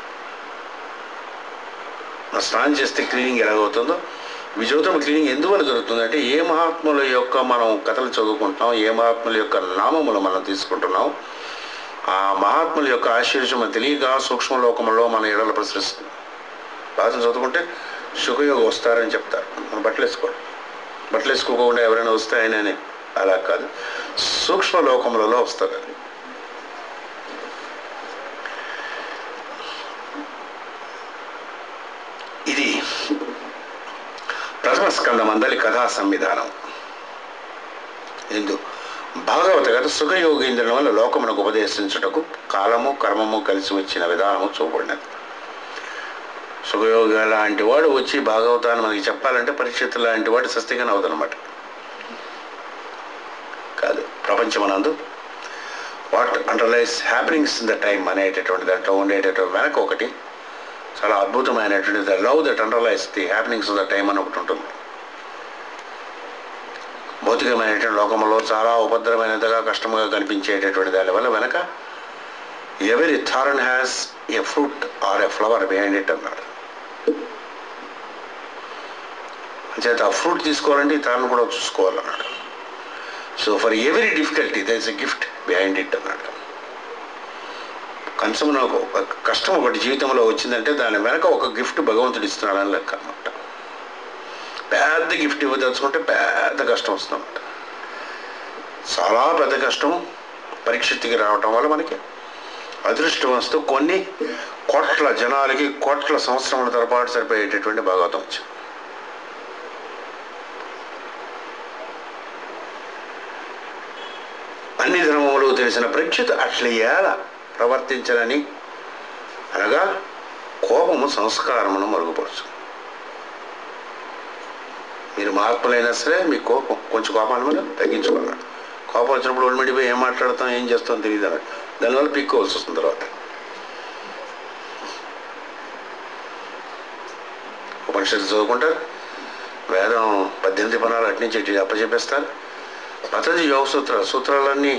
మన స్నానం చేస్తే క్లీనింగ్ ఎలాగవుతుందో ఈ చదువుతున్న క్లీనింగ్ ఎందువల్ల జరుగుతుంది అంటే ఏ మహాత్ముల యొక్క మనం కథలు చదువుకుంటున్నాం ఏ మహాత్ముల యొక్క నామములు మనం తీసుకుంటున్నాం ఆ మహాత్ముల యొక్క ఆశీర్షం మనకు తెలియక సూక్ష్మ లోకంలో మన ఎడల ప్రసరిస్తుంది భారతం చదువుకుంటే సుఖయోగం వస్తారని చెప్తారు మనం బట్టలు వేసుకోవాలి బట్టలు వేసుకోకుండా ఎవరైనా వస్తే ఆయననే అలా కాదు సూక్ష్మ లోకములలో వస్తారు అది ఇది ప్రథమ స్కందం అందరి కథా సంవిధానం ఎందు భాగవత కథ సుఖయోగేంద్రుల వల్ల లోకమునకు ఉపదేశించుటకు కాలము కర్మము కలిసి వచ్చిన విధానము చూపడినది సుఖయోగ లాంటి వాడు వచ్చి భాగవతాన్ని మనకి చెప్పాలంటే పరిస్థితి లాంటి వాడు సస్తిగానే అవుతానమాట కాదు ప్రపంచమనందు what underlies happenings in the time అనేటటువంటి దాంట్లో ఉండేటటువంటి వెనక ఒకటి చాలా అద్భుతమైనటువంటి the love that underlies the happenings of the time అని ఒకటి ఉంటుంది భౌతికమైనటువంటి లోకంలో చాలా ఉపద్రవమైనదిగా కష్టముగా కనిపించేటటువంటి దాని వల్ల వెనక every thorn has a fruit or a flower behind it అన్నాడు చేత ఆ ఫ్రూట్ తీసుకోవాలంటే ఈ తారను కూడా చూసుకోవాలన్నాడు so for every difficulty there is a gift behind it అన్నాడు కనీసం నాకు ఒక కష్టం ఒకటి జీవితంలో వచ్చిందంటే దాని వెనక ఒక గిఫ్ట్ భగవంతుడు ఇస్తున్నాడని లెక్క అనమాట పెద్ద గిఫ్ట్ ఇవ్వదలుచుకుంటే పెద్ద కష్టం వస్తుందన్నమాట చాలా పెద్ద కష్టం పరీక్షిత్తికి రావటం వల్ల మనకి అదృష్టం వస్తూ కొన్ని కోట్ల జనాలకి కోట్ల సంవత్సరముల తరపాటు సరిపోయేటటువంటి భాగవతం వచ్చింది అన్ని ధర్మములు తెలిసిన ప్రేక్షిత అట్లా ఎలా ప్రవర్తించనని అనగా కోపము సంస్కారమును మరుగుపరచు మీరు మహాత్ములైనా సరే మీ కోపం కొంచెం కోపాన్ని మీద తగ్గించుకున్నాడు కోపం వచ్చినప్పుడు ఒళ్ళు మిడిపోయి ఏం మాట్లాడతాం ఏం చేస్తాం తెలియదు అన్నాడు దానివల్ల పిక్కోవాల్సి వస్తుంది తర్వాత ఉపనిషత్తు చదువుకుంటారు వేదం పద్దెనిమిది పనాలు అటు నుంచి ఇటు అప్పచెప్పేస్తారు పతంజలి యోగ సూత్రాలు సూత్రాలన్నీ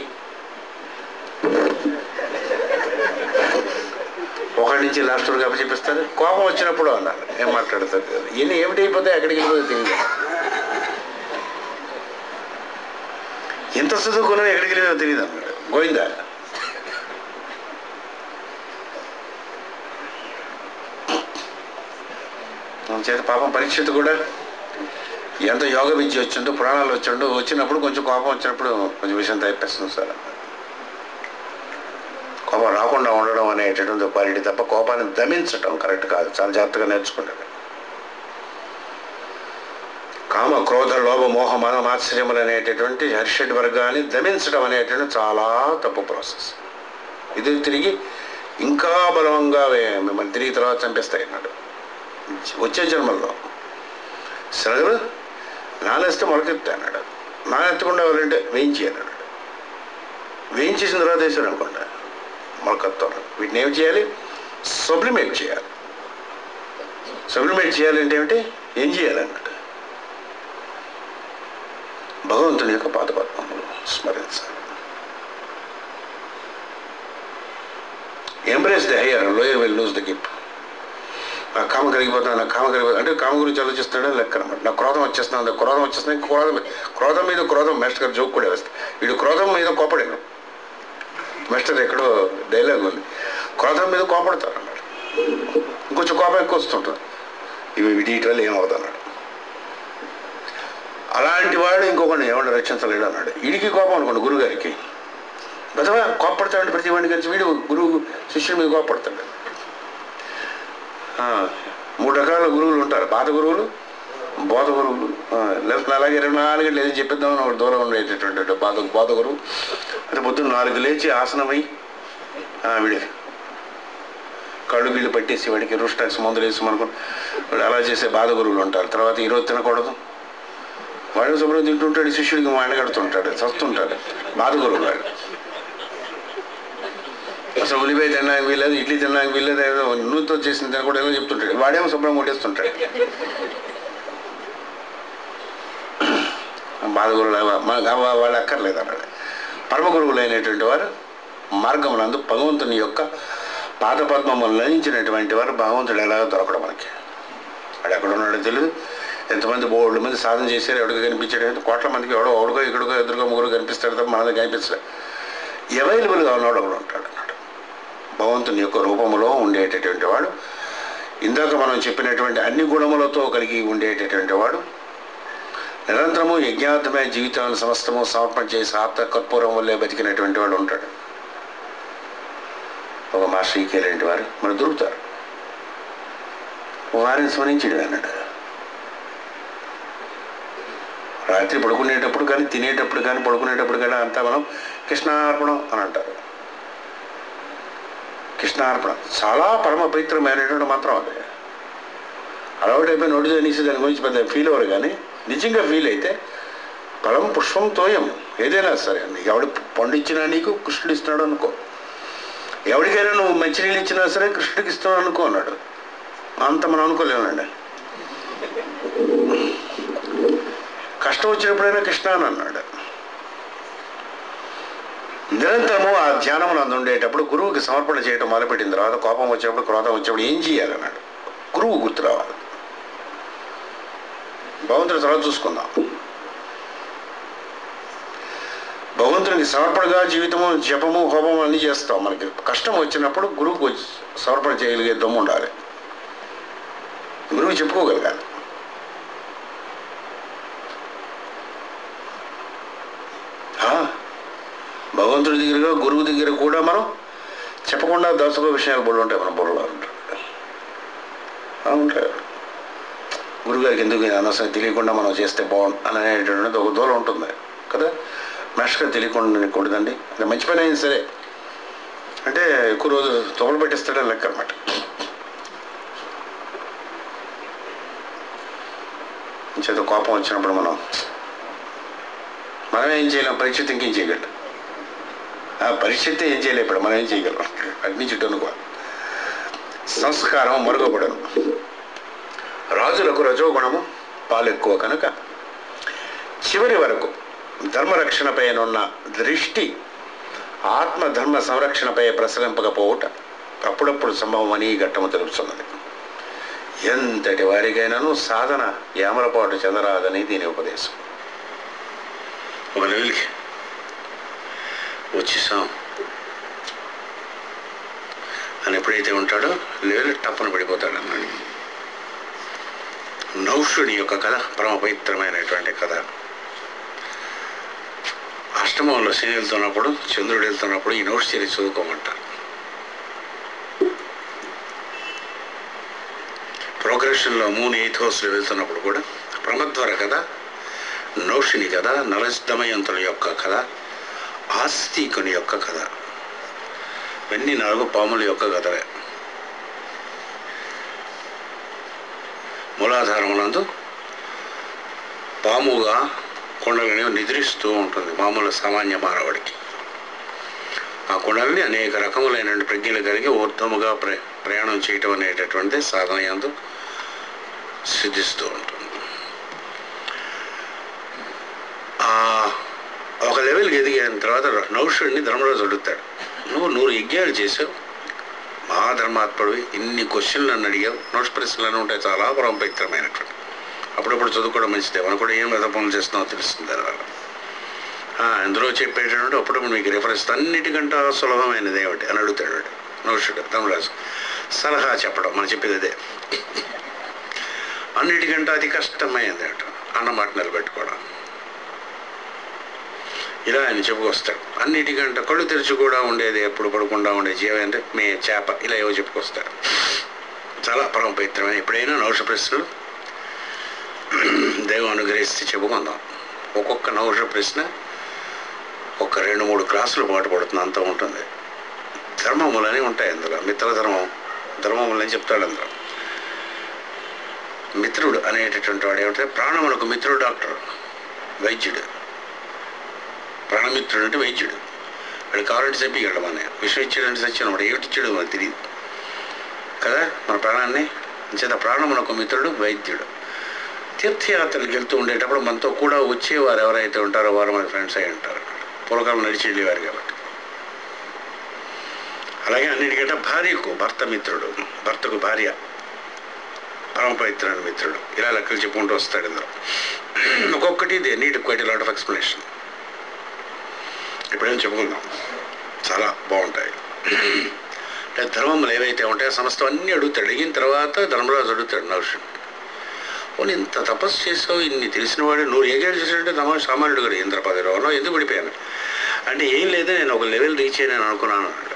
ఒకటి నుంచి లాస్ట్ వరకు అప్పచెప్పిస్తారు కోపం వచ్చినప్పుడు అన్నారు ఏం మాట్లాడతారు ఇవన్నీ ఏమిటి అయిపోతాయి ఎక్కడికి వెళ్ళిపోతే తెలియదు ఎంత చదువుకున్నా ఎక్కడికి వెళ్ళిపోతే తెలియదు అన్నాడు గోవిందా చేత పాపం పరీక్షిత్ కూడా ఎంత యోగ విద్య వచ్చిండో పురాణాలు వచ్చిండో వచ్చినప్పుడు కొంచెం కోపం వచ్చినప్పుడు కొంచెం విషయం తప్పిస్తుంది సార్ కోపం రాకుండా ఉండడం అనేటటువంటి క్వాలిటీ తప్ప కోపాన్ని దమించటం కరెక్ట్ కాదు చాలా జాగ్రత్తగా నేర్చుకుంటారు కామ క్రోధ లోభ మోహ మద మాత్సర్యములు అనేటటువంటి హర్షడ్ వర్గాన్ని దమించడం అనేటువంటి చాలా తప్పు ప్రాసెస్ ఇది తిరిగి ఇంకా బలంగా వే- మిమ్మల్ని తిరిగి తర్వాత చంపేస్తాయి అన్నాడు వచ్చే జన్మల్లో శరగలు నానేస్తే మొలకెత్తా అన్నాడు నానెత్తకుండా ఎవరంటే వేయించి అన్నాడు వేయించేసిన తర్వాత వేసారు అనుకోండి మొలకెత్తారు వీటిని ఏం చేయాలి సబ్లిమేట్ చేయాలి సబ్లిమేట్ చేయాలంటే ఏమిటి ఏం చేయాలన్నాడు భగవంతుని యొక్క పాదపద్మములు స్మరించాలి embrace the higher lower will lose the grip నా కామ కలిగిపోతున్నా నా కామ కలిగిపోతున్నా అంటే కామ గురించి ఆలోచిస్తున్నాడే లెక్క అనమాట నా క్రోధం వచ్చేస్తున్నా క్రోధం వచ్చేస్తున్నా ఇంకా క్రోధం క్రోధం మీద క్రోధం మాస్టర్ గారు జోక్ కూడా వేస్తాయి వీడు క్రోధం మీద కోపడాను మాస్టర్ ఎక్కడో డైలాగ్ ఉంది క్రోధం మీద కోపడతారు అన్నాడు ఇంకొంచెం కోపం ఎక్కువ వస్తుంటుంది ఇవి వీటి వల్ల ఏమవుతున్నాడు అలాంటి వాడు ఇంకొకటి ఎవరిని రక్షించలేడు అన్నాడు వీడికి కోపం అనుకోండి గురుగారికి బతవా కోపడతాడు ప్రతి వాడిని కలిసి వీడు గురువు శిష్యుడి మీద కోపడతాడు ఆ, మూడు రకాల గురువులు ఉంటారు పాత గురువులు బోధ గురువులు ఆ, లేకపోతే అలాగే ఇరవై నాలుగు గంటలు ఏదో చెప్పిద్దామని ఒకటి దూరం ఉండేటటువంటి బాధ బోధ గురువు అంటే పొద్దున్న నాలుగు లేచి ఆసనమై ఆ, వీడి కళ్ళు గిళ్ళు పట్టేసి వాడికి రుష్టాక్స్ మందులు వేసి మనకు వాడు అలా చేసే బాధ గురువులు ఉంటారు తర్వాత ఈరోజు తినకూడదు వాడు శుభ్రం తింటుంటాడు శిష్యుడికి మాడగడుతుంటాడు చస్తుంటాడు బాధ గురువు వాడు అసలు ఉల్లిపాయ తినడానికి వీలేదు ఇడ్లీ తినడానికి వీలేదు ఏదో నూనెతో చేసిన తిన కూడా ఏదో చెప్తుంటాడు వాడేమో శుభ్రం కొట్టేస్తుంటాడు బాధ గురువులు మనకు అవ- వాళ్ళు అక్కర్లేదు అన్నాడు పరమ గురువులు అయినటువంటి వారు మార్గమునందు భగవంతుని యొక్క పాదపద్మములు లయించినటువంటి వారు భగవంతుడు ఎలాగో దొరకడం మనకి వాడు ఎక్కడ ఉన్నాడో తెలియదు ఎంతమంది బోర్డు మంది సాధన చేశారు ఎవడికి కనిపించాడు కోట్ల మందికి ఎవడో ఒకడుకో ఇక్కడికో ఎదురుగా ముగ్గురు కనిపిస్తాడు తప్ప మనది కనిపించలేదు అవైలబుల్గా ఉన్నాడు ఒకడు ఉంటాడు అన్నాడు భగవంతుని యొక్క రూపములో ఉండేటటువంటి వాడు ఇందాక మనం చెప్పినటువంటి అన్ని గుణములతో కలిగి ఉండేటటువంటి వాడు నిరంతరము యజ్ఞార్థమైన జీవితాన్ని సమస్తము సమర్పణ చేసి ఆత్మ కర్పూరం వల్లే బతికినటువంటి వాడు ఉంటాడు ఒక మా శ్రీకేలాంటి వారు మనకు దొరుకుతారు వారిని స్మరించడు అన్నాడు రాత్రి పడుకునేటప్పుడు కానీ తినేటప్పుడు కానీ పడుకునేటప్పుడు కానీ అంతా మనం కృష్ణార్పణం అని అంటారు కృష్ణార్పణ చాలా పరమ పవిత్రమైనటువంటి మంత్రం అది అలవాటు అయిపోయి నోటి అనేసి దాని గురించి పెద్ద ఫీల్ అవ్వరు కానీ నిజంగా ఫీల్ అయితే ఫలం పుష్పం తోయం ఏదైనా సరే నీకు ఎవడు పండు ఇచ్చినా నీకు కృష్ణుడు ఇస్తున్నాడు అనుకో ఎవరికైనా నువ్వు మంచినీళ్ళు ఇచ్చినా సరే కృష్ణుడికి ఇస్తున్నాడు అనుకో అన్నాడు అంత మనం అనుకోలేమండి కష్టం వచ్చినప్పుడైనా కృష్ణ అని అన్నాడు నిరంతరము ఆ ధ్యానం నందు ఉండేటప్పుడు గురువుకి సమర్పణ చేయడం మొదలుపెట్టిన తర్వాత కోపం వచ్చినప్పుడు క్రోధం వచ్చినప్పుడు ఏం చేయాలన్నాడు గురువు గుర్తు రావాలి భగవంతుని తర్వాత చూసుకుందాం భగవంతునికి సమర్పణగా జీవితము జపము హోమము అన్నీ చేస్తాం మనకి కష్టం వచ్చినప్పుడు గురువుకు వచ్చి సమర్పణ చేయగలిగే దమ్ము ఉండాలి గురువు చెప్పుకోగలగాలి ఆ, భగవంతుడి దగ్గరగా గురువు దగ్గర కూడా మనం చెప్పకుండా దర్శక విషయాలు బుర్ర ఉంటాయి మన బుర్రలో ఉంటాయి ఆ, ఉంటాయి గురుగారికి ఎందుకు ఇది అనవసరం తెలియకుండా మనం చేస్తే బాగుండు అనేటువంటిది ఒక దూరం ఉంటుంది కదా మాస్టర్ తెలియకుండా కూడదండి అది మంచి పని అయినా సరే అంటే ఎక్కువ రోజు తొగలు పెట్టిస్తాడని లెక్క అనమాట చేత కోపం వచ్చినప్పుడు మనం మనం ఏం చేయలేం పరిస్థితి ఇంకేం చేయగలం ఆ పరిస్థితి ఏం చేయలేం ఇప్పుడు మనం ఏం చేయగలం అటు నుంచి ఇటు అనుకో సంస్కారం మరుగుపడను రాజులకు రజోగుణము పాలు ఎక్కువ కనుక చివరి వరకు ధర్మరక్షణపైనున్న దృష్టి ఆత్మధర్మ సంరక్షణపై ప్రసరింపకపోవుట అప్పుడప్పుడు సంభవం అని ఈ ఘట్టము తెలుపుతున్నది ఎంతటి వారికైనాను సాధన యామలపాటు చెందరాదని దీని ఉపదేశం ఒక లెవెల్కి వచ్చేసాం అని ఎప్పుడైతే ఉంటాడో లెవెల్ టప్పన పడిపోతాడు అన్నాడు నౌషుని యొక్క కథ పరమ పవిత్రమైనటువంటి కథ అష్టమంలో శని వెళ్తున్నప్పుడు చంద్రుడు వెళ్తున్నప్పుడు ఈ నోట్స్ చర్య చదువుకోమంటారు ఓషన్లో మూన్ ఎయిత్ హౌస్లో వెళ్తున్నప్పుడు కూడా ప్రమద్వర కథ నౌషిని కథ నలదమయంతుల యొక్క కథ ఆస్తికుని యొక్క కథ ఇవన్నీ నాలుగు పాముల యొక్క కథలే మూలాధారమునందు పాముగా కొండలని నిద్రిస్తూ ఉంటుంది మామూలు సామాన్య మానవుడికి ఆ కొండల్ని అనేక రకములైన ప్రజ్ఞలు కలిగి ఊర్ధముగా ప్ర ప్రయాణం చేయటం అనేటటువంటి సాధన యందు సిద్ధిస్తూ ఉంటుంది ఆ ఒక లెవెల్కి ఎదిగిన తర్వాత నౌషుడిని ధర్మరాజు అడుగుతాడు నువ్వు నూరు యజ్ఞాలు చేసావు మహాధర్మాత్ముడివి ఇన్ని క్వశ్చన్లు నన్ను అడిగావు నోట్స్ ప్రశ్నలు ఉంటాయి చాలా పరమపవిత్రమైనటువంటి అప్పుడప్పుడు చదువుకోవడం మంచిదే మనం కూడా ఏం వెద పనులు చేస్తున్నామో తెలుస్తుంది దానివల్ల ఆ, అందులో చెప్పేటటువంటి అప్పుడప్పుడు మీకు రిఫరెన్స్ అన్నిటికంటే సులభమైనది ఏమిటి అని అడుగుతాడు వాడు. నౌషుడు ధర్మరాజు సలహా చెప్పడం మనం చెప్పేది అదే అన్నిటికంటే అతి కష్టమైనది ఏమిటి అన్నమాట నిలబెట్టుకోవడం ఇలా ఆయన చెప్పుకొస్తాడు అన్నిటికంటే కళ్ళు తెరిచి కూడా ఉండేది ఎప్పుడు పడకుండా ఉండే జీవం అంటే మే చేప ఇలా ఏవో చెప్పుకొస్తాడు చాలా పరమ పవిత్రమైన ఎప్పుడైనా నౌష ప్రశ్నలు దైవం అనుగ్రహిస్తే చెప్పుకుందాం ఒక్కొక్క నౌష ప్రశ్న ఒక రెండు మూడు క్లాసులు పాటు పడుతుంది అంత ఉంటుంది ధర్మములని ఉంటాయి అందులో మిత్ర ధర్మం ధర్మములని చెప్తాడు అందులో మిత్రుడు అనేటటువంటి వాడు ఏమంటే ప్రాణములకు మిత్రుడు డాక్టర్ వైద్యుడు ప్రాణమిత్రుడు అంటే వైద్యుడు వాడు కావాలంటే చెప్పగలడు మన విషం ఇచ్చాడంటే సత్యం వాడు ఏమిటి ఇచ్చాడు మనకు తెలియదు కదా మన ప్రాణాన్ని చేత ప్రాణమునకు మిత్రుడు వైద్యుడు తీర్థయాత్రలకు వెళ్తూ ఉండేటప్పుడు మనతో కూడా వచ్చేవారు ఎవరైతే ఉంటారో వారు మన ఫ్రెండ్స్ అయి ఉంటారు పూర్వకాలం నడిచి వెళ్ళేవారు కాబట్టి అలాగే అన్నిటికంటే భార్యకు భర్త మిత్రుడు భర్తకు భార్య పరమ పవిత్రాన్ని మిత్రుడు ఇలా లెక్కలు చెప్పుకుంటూ వస్తాడు ఇందులో ఒక్కొక్కటి they need quite lot of explanation ఇప్పుడేం చెప్పుకుందాం చాలా బాగుంటాయి అంటే ధర్మములు ఏవైతే ఉంటాయో సమస్తం అన్నీ అడుగుతాడు అడిగిన తర్వాత ధర్మరాజు అడుగుతాడు నరుషుడు ఓ ఇంత తపస్సు చేసావు ఇన్ని తెలిసిన వాడు నువ్వు ఏగేడు చేసాడంటే తమ సామాన్యుడు గారు ఇంద్ర పదవిలో ఎందుకు పడిపోయాను అంటే ఏం లేదు నేను ఒక లెవెల్ రీచ్ అయ్యాను అనుకున్నాను అన్నాడు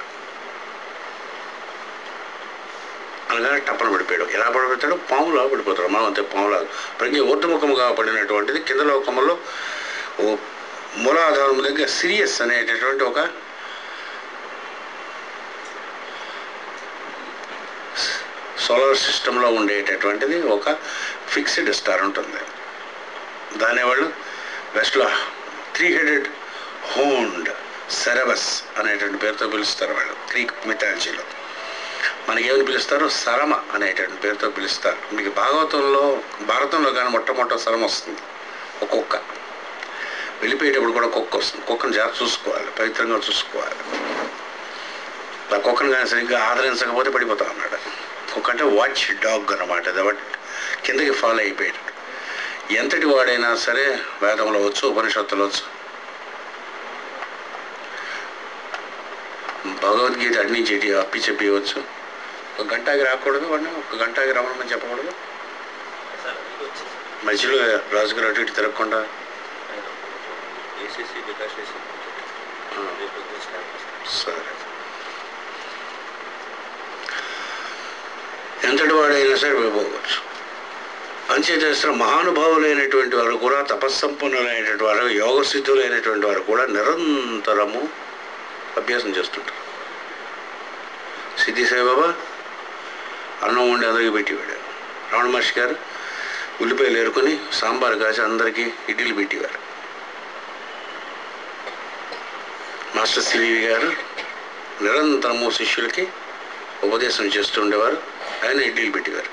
అనగానే టప్పన పడిపోయాడు ఎలా పడిపోతాడు పాములా పడిపోతాడు మనం అంతే పాములా ప్రజ్ఞ ఊర్ధముఖముగా పడినటువంటిది కింద లోకములో ఓ మూలాధారం దగ్గర సిరియస్ అనేటటువంటి ఒక సోలార్ సిస్టంలో ఉండేటటువంటిది ఒక ఫిక్స్డ్ స్టార్ ఉంటుంది దాని వాళ్ళు వెస్ట్లో త్రీ హెడెడ్ హోండ్ సెరబస్ అనేటువంటి పేరుతో పిలుస్తారు వాళ్ళు గ్రీక్ మిథాలజీలో మనకేమని పిలుస్తారు సరమ అనేటువంటి పేరుతో పిలుస్తారు మీకు భాగవతంలో భారతంలో కానీ మొట్టమొదటి సరమ వస్తుంది ఒక కుక్క వెళ్ళిపోయేటప్పుడు కూడా కుక్క వస్తుంది కుక్కను జాగ్రత్త చూసుకోవాలి పవిత్రంగా చూసుకోవాలి ఆ కుక్కను కానీ సరిగ్గా ఆదరించకపోతే పడిపోతా అన్నాడు కుక్క అంటే వాచ్ డాగ్ అనమాట కాబట్టి కిందకి ఫాలో అయిపోయాడు ఎంతటి వాడైనా సరే వేదంలో వచ్చు ఉపనిషత్తులు వచ్చు భగవద్గీత అటు నుంచి ఇటు అప్పి చెప్పవచ్చు ఒక గంటకి రాకూడదు వాడిని ఒక గంటకి రమ్మని చెప్పకూడదు సార్ మీకు వచ్చేసి మధ్యలో రాజుగారు అటు ఇటు తిరగకుండా ఏసీసీ వికాస్ చేసి రేపు పొద్దున్న స్టార్ట్ చేస్తాం సరే ఎంతటి వాడైనా సరే వెళ్ళిపోవచ్చు అంచేతేస్తారు మహానుభావులైనటువంటి వారు కూడా తపస్సంపన్నులైనటువంటి వారు యోగసిద్ధులైనటువంటి వారు కూడా నిరంతరము అభ్యాసం చేస్తుంటారు సిద్ధి సాయిబాబా అన్నం వండి అందరికీ పెట్టేవాడు రమణ మహర్షి గారు ఉల్లిపాయలు ఏరుకొని సాంబార్ కాసి అందరికీ ఇడ్లీలు పెట్టేవారు మాస్టర్ సివివి గారు నిరంతరము శిష్యులకి ఉపదేశం చేస్తూ ఉండేవారు ఆయన ఇడ్లీలు పెట్టేవారు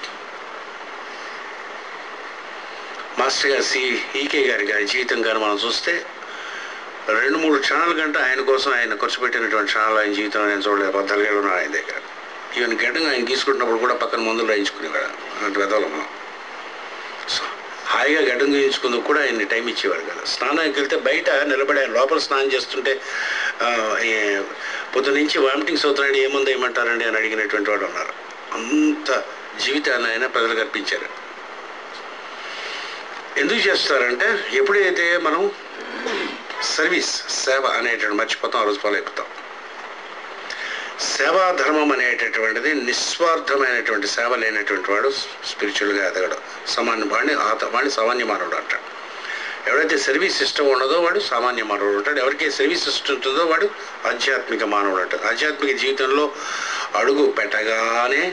మాస్టర్ గారు సి ఈకే గారి గారి జీవితం కానీ మనం చూస్తే రెండు మూడు క్షణాల కంటే ఆయన కోసం ఆయన ఖర్చు పెట్టినటువంటి క్షణాలు ఆయన జీవితం నేను చూడలేదు పద్నాలుగేళ్ళు ఉన్నారు ఆయన దగ్గర ఈవెన్ గడ్డంగా ఆయన తీసుకుంటున్నప్పుడు కూడా పక్కన మందులు రాయించుకునేవాడు అలాంటి వెదవలు మనం సో, హాయిగా గడ్డం గీయించుకుందుకు కూడా ఆయన్ని టైం ఇచ్చేవాడు కదా స్నానానికి వెళ్తే బయట నిలబడి ఆయన లోపల స్నానం చేస్తుంటే ఆ, ఈ పొద్దు నుంచి వామిటింగ్స్ అవుతున్నాడు ఏముంది ఏమంటారండి అని అడిగినటువంటి వాడు ఉన్నారు అంత జీవితాన్ని ఆయన ప్రజలకు అర్పించారు ఎందుకు చేస్తారంటే ఎప్పుడైతే మనం సర్వీస్ సేవ అనేటువంటి మర్చిపోతాం ఆ రోజు ఫాలో అయిపోతాం సేవా ధర్మం అనేటటువంటిది నిస్వార్థమైనటువంటి సేవ లేనటువంటి వాడు స్పిరిచువల్గా ఎదగడు సామాన్య వాడిని ఆత వాడిని సామాన్య మానవుడు అంటాడు ఎవరైతే సర్వీస్ సిస్టమ్ ఉన్నదో వాడు సామాన్య మానవుడు ఉంటాడు ఎవరికి సర్వీస్ సిస్టమ్ ఉంటుందో వాడు ఆధ్యాత్మిక మానవుడు అంటాడు ఆధ్యాత్మిక జీవితంలో అడుగు పెట్టగానే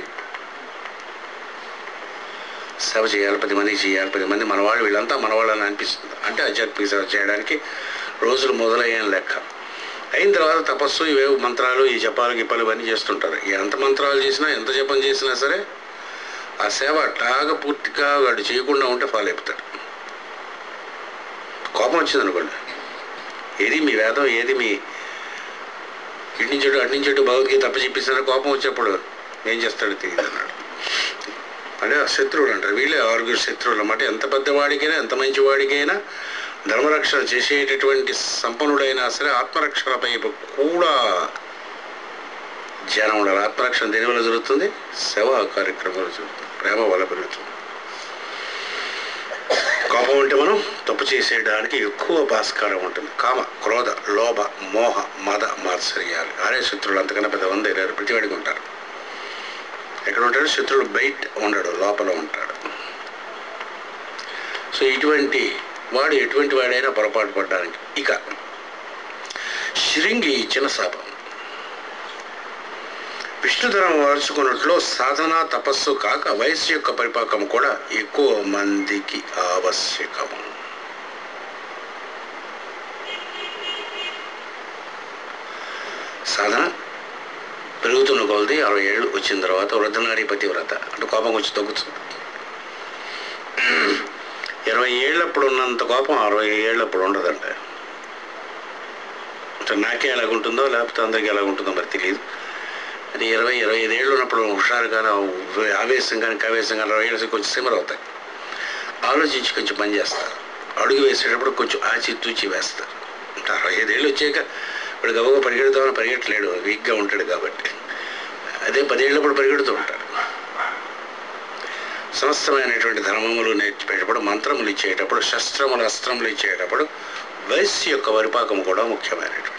సేవ చేయాలి పది మందికి చేయాలి పది మంది మనవాళ్ళు వీళ్ళంతా మనవాళ్ళని అనిపిస్తుంది అంటే ఆధ్యాత్మిక సేవ చేయడానికి రోజులు మొదలయ్యాన లెక్క అయిన తర్వాత తపస్సు ఇవే మంత్రాలు ఈ జపాలు గిపాలు ఇవన్నీ చేస్తుంటారు ఎంత మంత్రాలు చేసినా ఎంత జపం చేసినా సరే ఆ సేవ అట్లాగా పూర్తిగా వాడు చేయకుండా ఉంటే ఫాలో అయిపోతాడు కోపం వచ్చింది అనుకోండి ఏది మీ వేదం ఏది మీ ఇటు నుంచి అటు అటు నుంచి అటు భగవద్గీత తప్ప చెప్పేసిన కోపం వచ్చేప్పుడు ఏం చేస్తాడో తెలియదు అన్నాడు అంటే ఆ శత్రువులు అంటారు వీళ్ళే ఆరుగురు శత్రువులు అన్నమాట ఎంత పెద్దవాడికైనా ఎంత మంచివాడికైనా ధర్మరక్షణ చేసేటటువంటి సంపన్నుడైనా సరే ఆత్మరక్షణ వైపు కూడా ధ్యానం ఉండాలి ఆత్మరక్షణ దేని వల్ల జరుగుతుంది సేవా కార్యక్రమాలు జరుగుతుంది ప్రేమ వల్ల పెరుగుతుంది కోపం అంటే మనం తప్పు చేసేయడానికి ఎక్కువ భాస్కరం ఉంటుంది కామ క్రోధ లోభ మోహ మద మాత్సర్యాలు ఆరే శత్రువులు అంతకన్నా పెద్ద వంద ఇరవై ప్రతివాడికి ఉంటారు ఎక్కడ ఉంటాడు శత్రుడు బయట ఉండడు లోపల ఉంటాడు సో ఇటువంటి వాడు ఎటువంటి వాడైనా పొరపాటు పడడానికి ఇక శృంగి ఇచ్చిన శాపం విష్ణుధరం వార్చుకున్నట్లో సాధన తపస్సు కాక వయస్సు యొక్క పరిపాకం కూడా ఎక్కువ మందికి ఆవశ్యకము సాధన పెరుగుతున్న కొలది అరవై ఏళ్ళు వచ్చిన తర్వాత వృద్ధనారీ పతివ్రత అంటే కోపం వచ్చి తగ్గుతుంది ఇరవై ఏళ్ళప్పుడు ఉన్నంత కోపం అరవై ఏళ్ళప్పుడు ఉండదంట అంటే నాకే ఎలాగుంటుందో లేకపోతే అందరికీ ఎలాగుంటుందో మరి తెలియదు అది ఇరవై ఇరవై ఐదు ఏళ్ళు ఉన్నప్పుడు హుషారు కానీ ఆవేశం కానీ కవేశం కానీ అరవై ఏళ్ళు కొంచెం సిమర్ అవుతాయి ఆలోచించి కొంచెం పని చేస్తారు అడుగు వేసేటప్పుడు కొంచెం ఆచి తూచి వేస్తారు అంటే అరవై ఐదేళ్ళు వచ్చాక ఇప్పుడు గబగబా పరిగెడతామని పరిగెట్టలేడు వీక్గా ఉంటాడు కాబట్టి అదే పదేళ్ళప్పుడు పరిగెడుతూ ఉంటాడు సమస్తమైనటువంటి ధర్మములు నేర్చిపోయేటప్పుడు మంత్రములు ఇచ్చేటప్పుడు శస్త్రములు అస్త్రములు ఇచ్చేటప్పుడు వయస్సు యొక్క వరిపాకం కూడా ముఖ్యమైనటువంటిది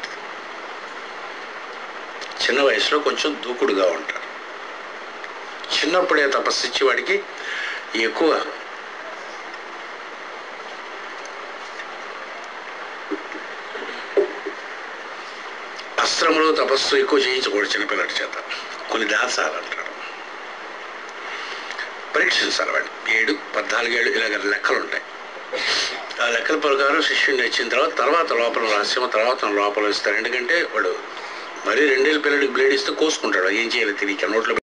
చిన్న వయసులో కొంచెం దూకుడుగా ఉంటారు చిన్నప్పుడే తపస్సు ఇచ్చి వాడికి ఎక్కువ అస్త్రములు తపస్సు ఎక్కువ చేయించకూడదు చిన్నపిల్లడి చేత కొన్ని దాసాలు అంటారు పరీక్షించాలి వాడు ఏడు పద్నాలుగేళ్ళు ఇలాగ లెక్కలు ఉంటాయి ఆ లెక్కల ప్రకారం శిష్యుడిని ఇచ్చిన తర్వాత తర్వాత లోపల రహస్యం తర్వాత లోపల ఇస్తారు ఎందుకంటే వాడు మరీ రెండేళ్ళ పిల్లడికి బ్లేడ్ ఇస్తే కోసుకుంటాడు ఏం చేయాలి తిరిగి నోట్లో